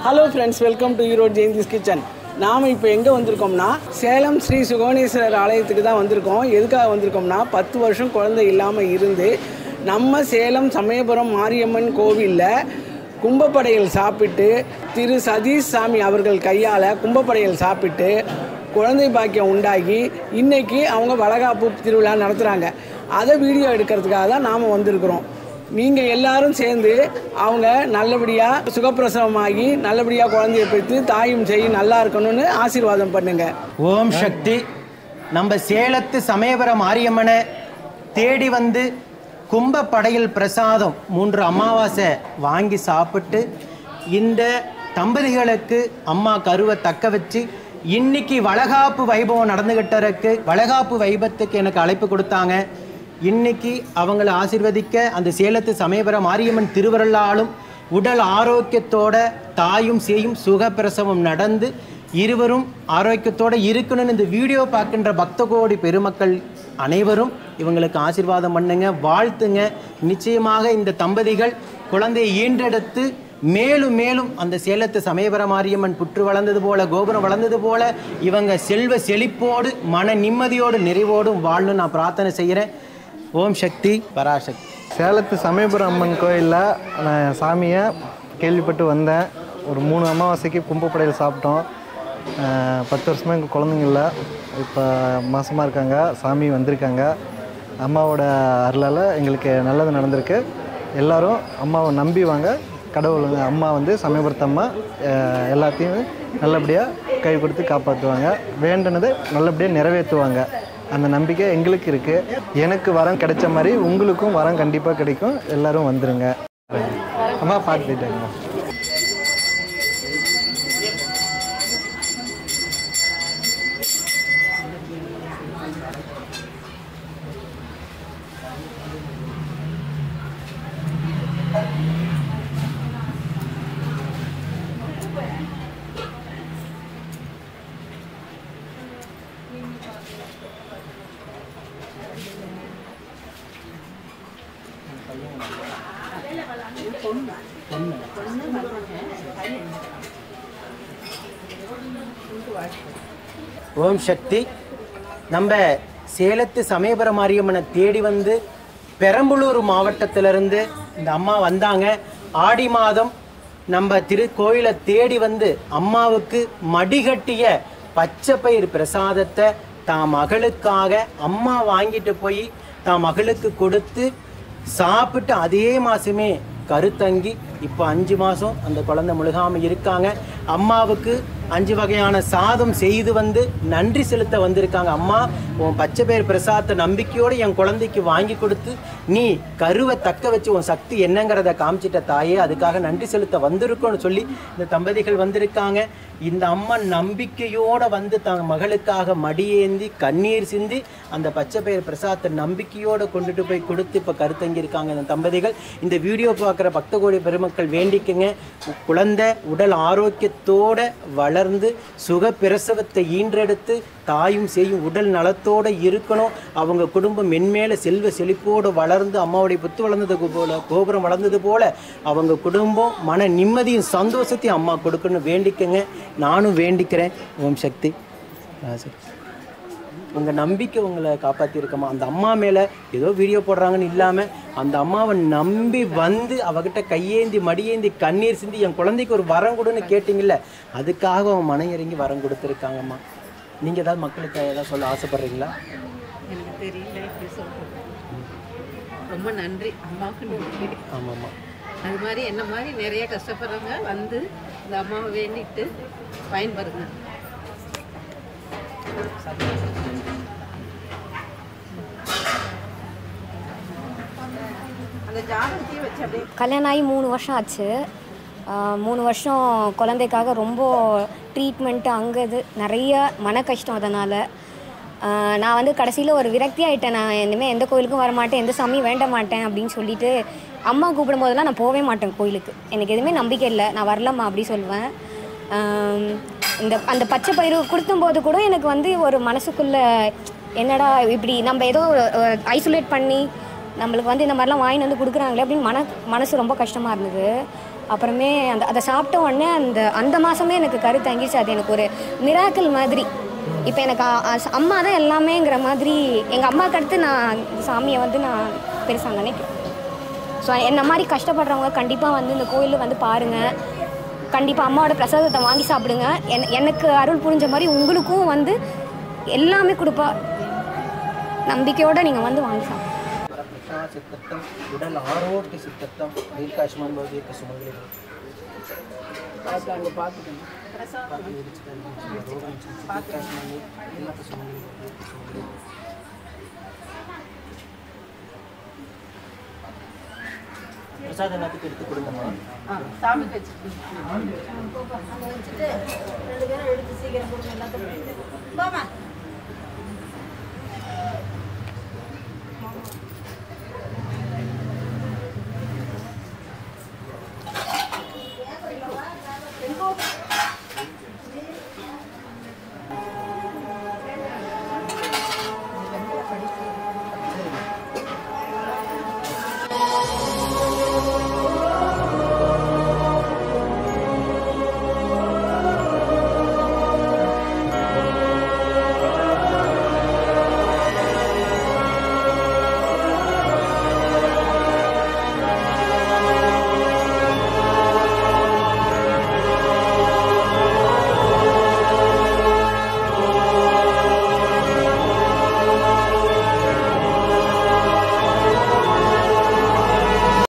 Hello friends welcome to Erode Jayanthi's kitchen நாம் இப்போ எங்கே வந்திருக்கோம்னா சேலம் ஸ்ரீ சுகவனேஸ்வரர் ஆலயத்துக்கு தான் வந்திருக்கோம் எதுக்காக வந்திருக்கோம்னா பத்து வருஷம் குழந்தை இல்லாமல் இருந்து நம்ம சேலம் சமயபுரம் மாரியம்மன் கோவிலில் கும்பப்படையல் சாப்பிட்டு திரு சதீஷ் சாமி அவர்கள் கையால் கும்பப்படையல் சாப்பிட்டு குழந்தை பாக்கியம் உண்டாகி இன்னைக்கு அவங்க வளகாப்பு திருவிழா நடத்துகிறாங்க அதை வீடியோ எடுக்கிறதுக்காக தான் நாம் வந்திருக்கிறோம் நீங்கள் எல்லாரும் சேர்ந்து அவங்க நல்லபடியாக சுகப்பிரசவமாகி நல்லபடியாக குழந்தைய பெற்று தாயும் செய் நல்லா இருக்கணும்னு ஆசீர்வாதம் பண்ணுங்க ஓம் சக்தி நம்ம சேலத்து சமயபுரம் மாரியம்மனை தேடி வந்து கும்ப படையல் பிரசாதம் மூன்று அமாவாசை வாங்கி சாப்பிட்டு இந்த தம்பதிகளுக்கு அம்மா கருவை தக்க வச்சு இன்னைக்கு வளகாப்பு வைபவம் நடந்துகிட்டு இருக்கு வளகாப்பு வைபத்துக்கு எனக்கு அழைப்பு கொடுத்தாங்க இன்னைக்கு அவங்கள ஆசீர்வதிக்க அந்த சேலத்து சமயபுரம் மாரியம்மன் திருவருளாலும் உடல் ஆரோக்கியத்தோட தாயும் சேயும் சுகப்பிரசவம் நடந்து இருவரும் ஆரோக்கியத்தோட இருக்கணும்னு இந்த வீடியோ பார்க்கின்ற பக்த கோடி பெருமக்கள் அனைவரும் இவங்களுக்கு ஆசீர்வாதம் பண்ணுங்க வாழ்த்துங்க நிச்சயமாக இந்த தம்பதிகள் குழந்தையை ஈன்றெடுத்து மேலும் மேலும் அந்த சேலத்து சமயபுர மாரியம்மன் புற்று வளர்ந்தது போல கோபுரம் வளர்ந்தது போல இவங்க செல்வ செழிப்போடு மன நிம்மதியோடு நிறைவோடும் வாழணும் நான் பிரார்த்தனை செய்கிறேன் ஓம் சக்தி பராசக்தி சேலத்து சமயபுரம் அம்மன் கோயிலில் நான் சாமியை கேள்விப்பட்டு வந்தேன் ஒரு மூணு அமாவாசைக்கு கும்பப்படையில் சாப்பிட்டோம் அஹ் பத்து வருஷமாக எங்கள் குழந்தைங்க இல்லை இப்போ மாசமாக இருக்காங்க சாமி வந்திருக்காங்க அம்மாவோட அருளால் எங்களுக்கு நல்லது நடந்திருக்கு எல்லாரும் அம்மாவை நம்பி வாங்க கடவுள் வந்து அம்மா வந்து சமயபுரத்து அம்மா அஹ் எல்லாத்தையும் நல்லபடியாக கை கொடுத்து காப்பாற்றுவாங்க வேண்டுனதை நல்லபடியாக நிறைவேற்றுவாங்க அந்த நம்பிக்கை எங்களுக்கு இருக்குது எனக்கு வரம் கிடைச்ச மாதிரி உங்களுக்கும் வரம் கண்டிப்பாக கிடைக்கும் எல்லாரும் வந்துருங்க அம்மா பார்த்து போயிட்டாங்க ஓம் சக்தி நம்ம சேலத்து சமயபுர மாரியம்மனை தேடி வந்து பெரம்பலூர் மாவட்டத்திலிருந்து இந்த அம்மா வந்தாங்க ஆடி மாதம் நம்ம திருக்கோயிலை தேடி வந்து அம்மாவுக்கு மடிகட்டிய பச்சை பயிர் பிரசாதத்தை தான் மகளுக்காக அம்மா வாங்கிட்டு போய் தான் மகளுக்கு கொடுத்து சாப்பிட்டு அதே மாசமே கருத்தங்கி இப்போ அஞ்சு மாதம் அந்த குழந்தை முழுகாமல் இருக்காங்க அம்மாவுக்கு அஞ்சு வகையான சாதம் செய்து வந்து நன்றி செலுத்த வந்திருக்காங்க அம்மா உன் பச்சை பேர் பிரசாதத்தை நம்பிக்கையோடு என் குழந்தைக்கு வாங்கி கொடுத்து நீ கருவை தக்க வச்சு உன் சக்தி என்னங்கிறத காமிச்சிட்ட தாயே அதுக்காக நன்றி செலுத்த வந்திருக்கோன்னு சொல்லி இந்த தம்பதிகள் வந்திருக்காங்க இந்த அம்மா நம்பிக்கையோட வந்து தன் மகளுக்காக மடியேந்தி கண்ணீர் சிந்தி அந்த பச்சை பயிர் பிரசாதத்தை நம்பிக்கையோட கொண்டுட்டு போய் கொடுத்து இப்போ கருத்தங்கி இருக்காங்க இந்த தம்பதிகள் இந்த வீடியோ பார்க்குற பக்த கோடி பெருமக்கள் வேண்டிக்குங்க குழந்தை உடல் ஆரோக்கியத்தோட வளர்ந்து சுக பிரசவத்தை ஈன்றெடுத்து தாயும் செய்யும் உடல் நலத்தோட இருக்கணும் அவங்க குடும்பம் மென்மேல செல்வ செழிப்போடு வளர்ந்து அம்மாவுடைய புத்து வளர்ந்தது போல கோபுரம் வளர்ந்தது போல அவங்க குடும்பம் மன நிம்மதியும் சந்தோஷத்தையும் அம்மா கொடுக்கணும் வேண்டிக்கங்க நானும் வேண்டிக்கிறேன் ஓம் சக்தி பராசக்தி. உங்க நம்பிக்கை உங்களை காப்பாற்றிருக்கமா அந்த அம்மா மேலே ஏதோ வீடியோ போடுறாங்கன்னு இல்லாமல் அந்த அம்மாவை நம்பி வந்து அவகிட்ட கையேந்தி மடியேந்தி கண்ணீர் சிந்தி என் குழந்தைக்கு ஒரு வரம் கொடுன்னு கேட்டிங்கல்ல அதுக்காக அவன் மனம் இறங்கி வரம் கொடுத்துருக்காங்கம்மா நீங்கள் ஏதாவது மக்களுக்கு ஏதாவது சொல்ல ஆசைப்படுறீங்களா எனக்கு தெரியல எப்படி சொல்றது ரொம்ப நன்றி அம்மாவுக்கு நன்றி ஆமாம்மா அது மாதிரி என்ன மாதிரி நிறைய கஷ்டப்படுறவங்க வந்து இந்த அம்மாவை வேண்டிட்டு பயன்பெறுங்க அந்த ஜாதகத்தையும் வச்சு அப்படியே கல்யாணம் ஆகி மூணு வருஷம் ஆச்சு ஆஹ் மூணு வருஷம் குழந்தைக்காக ரொம்ப ட்ரீட்மெண்ட்டு அங்கே இது நிறைய மன கஷ்டம் அதனால் நான் வந்து கடைசியில் ஒரு விரக்தி ஆகிட்டேன் நான் இனிமேல் எந்த கோயிலுக்கும் வர மாட்டேன் எந்த சாமியும் வேண்ட மாட்டேன் அப்படின்னு சொல்லிட்டு அம்மா கூப்பிடும் போதெல்லாம் நான் போகவே மாட்டேன் கோயிலுக்கு எனக்கு எதுவுமே நம்பிக்கை இல்லை நான் வரலம்மா அப்படி சொல்லுவேன் ஆம், இந்த அந்த பச்சை பயிறு கொடுத்தும்போது கூட எனக்கு வந்து ஒரு மனசுக்குள்ள என்னடா இப்படி நம்ம ஏதோ ஐசோலேட் பண்ணி நம்மளுக்கு வந்து இந்த மாதிரிலாம் வாங்கி வந்து கொடுக்குறாங்களே அப்படின்னு மன மனசு ரொம்ப கஷ்டமாக இருந்தது அப்புறமே அந்த அதை சாப்பிட்ட உடனே அந்த அந்த மாதமே எனக்கு கரு தங்கிச்சு அது எனக்கு ஒரு மிராக்கிள் மாதிரி இப்போ எனக்கு அ- அ- அம்மா தான் எல்லாமேங்கிற மாதிரி எங்கள் அம்மாவுக்கு அடுத்து நான் இந்த சாமியை வந்து நான் பெருசாக நினைக்கிறேன் ஸோ என்ன மாதிரி கஷ்டப்படுறவங்க கண்டிப்பாக வந்து இந்த கோயிலில் வந்து பாருங்கள் கண்டிப்பாக அம்மாவோட பிரசாதத்தை வாங்கி சாப்பிடுங்க என் எனக்கு அருள் புரிஞ்ச மாதிரி உங்களுக்கும் வந்து எல்லாமே கொடுப்பா நம்பிக்கையோடு நீங்கள் வந்து வாங்கி சாப்பிடுங்க வரப்பிரசா சித்தத்தம் உடல் ஆரோக்கிய சித்தத்தம் தீர்க்காசுமன் தீர்க்க சுமங்கலி பார்த்து அங்கே பார்த்துக்கணும் பிரசாதம் எல்லாத்துக்கும் எடுத்து கொடுங்கம்மா ஆ சாமிக்கு வச்சுருக்கேன் வச்சுட்டு ரெண்டு பேரும் எடுத்து சீக்கிரம் கொடுங்க எல்லாத்துக்கும் போமா